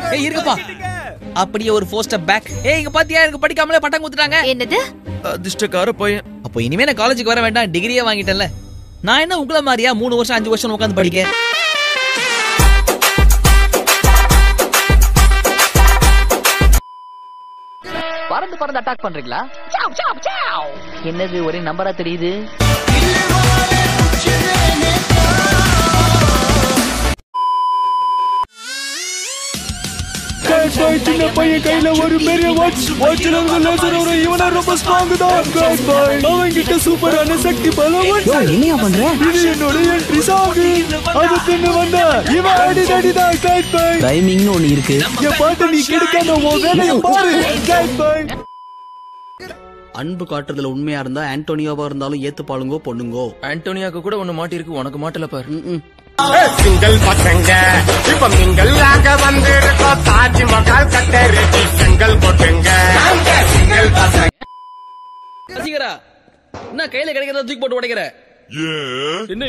ஏய் இருக்கப்பா அப்படியே ஒரு ஃபோர் ஸ்டெப் பேக் ஏய் இங்க பாத்தியா எனக்கு படிக்காமலே பட்டம் குடுத்துட்டாங்க என்னது அதிர்ஷ்டக்கார பையன் அப்போ இனிமே நான் காலேஜுக்கு வர வேண்டாம் டிகிரியே வாங்கிட்டேன்ல நான் என்ன உங்கள மாதிரியா மூணு வருஷம் அஞ்சு வருஷம் உட்காந்து படிக்க பறந்து பறந்து அட்டாக் பண்றீங்களா என்னது ஒரே நம்பரா தெரியுது சின்ன பையன் கையில ஒரு பெரிய வாட்ச் வாட்ச்ல இருந்து லேசர் வரும் இவனா ரொம்ப ஸ்ட்ராங் தான் God boy. அவன் கிட்ட சூப்பரான சக்தி பலவன் என்னையா பண்ற இது என்னோட என்ட்ரி சாங் அது தின்னு வந்த இவன் அடி அடிதான் God boy. டைமிங்னு ஒண்ணு இருக்கு என் பாட்டு நீ கெடுக்காம உன் வேலையை பாரு God boy. அன்பு காட்டுறதுல உண்மையா இருந்தா ஆண்டோனியோவா இருந்தாலும் ஏத்துப்பாளுங்கோ பொண்ணுங்கோ ஆண்டோனியாக்கு கூட ஒண்ணு மாட்டிருக்கு உனக்கு மாட்டல பாரு ம்ம். சிங்கிள் பசங்க இப்ப மிங்கல் ஆக வந்திருக்கோம் தாஜ்மஹால் கட்ட ரெடி சிங்கிள் போட்டுங்க சிங்கிள் பசங்க ரசிகரா என்ன கையில கிடைக்கிறத தூக்கி போட்டு உடைக்கிற என்ன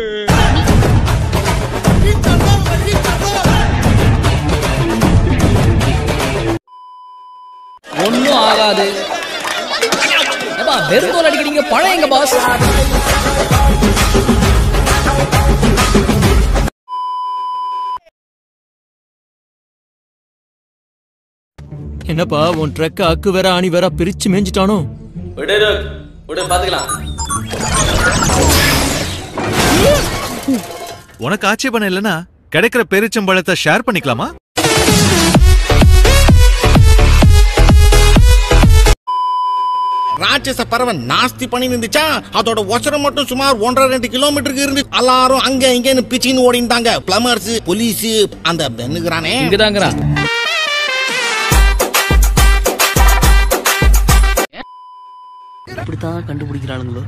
ஒன்னும் ஆகாது ஏப்பா, வெறும் தோல் அடிக்கிறீங்க பழம் எங்க பாஸ் என்னப்பா உன் ட்ரக் அக்கு வேற ஆணி வேற பிரிச்சு மேஞ்சிட்டானோ விடு விடு பாத்துக்கலாம் உனக்கு ஆட்சேபணம் இல்லனா கிடைக்கிற பெருச்சம்பழத்தை ஷேர் பண்ணிக்கலாமா ராட்சச பறவை நாஸ்தி பண்ணி இருந்துச்சா அதோட ஒசரம் மட்டும் சுமார் ஒன்றரை ரெண்டு கிலோமீட்டருக்கு இருந்து எல்லாரும் அங்க இங்கன்னு பிச்சின்னு ஓடிந்தாங்க பிளமர்ஸ் போலீஸ் அந்த பெண்ணுகிறானே இங்கதாங்கிறான் இப்படித்தான் கண்டுபிடிக்கிறாளுங்களோ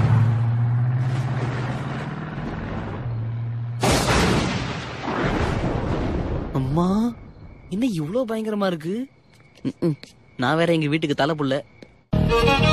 அம்மா என்ன இவ்ளோ பயங்கரமா இருக்கு ம்ம். நான் வேற எங்க வீட்டுக்கு தலை புள்ள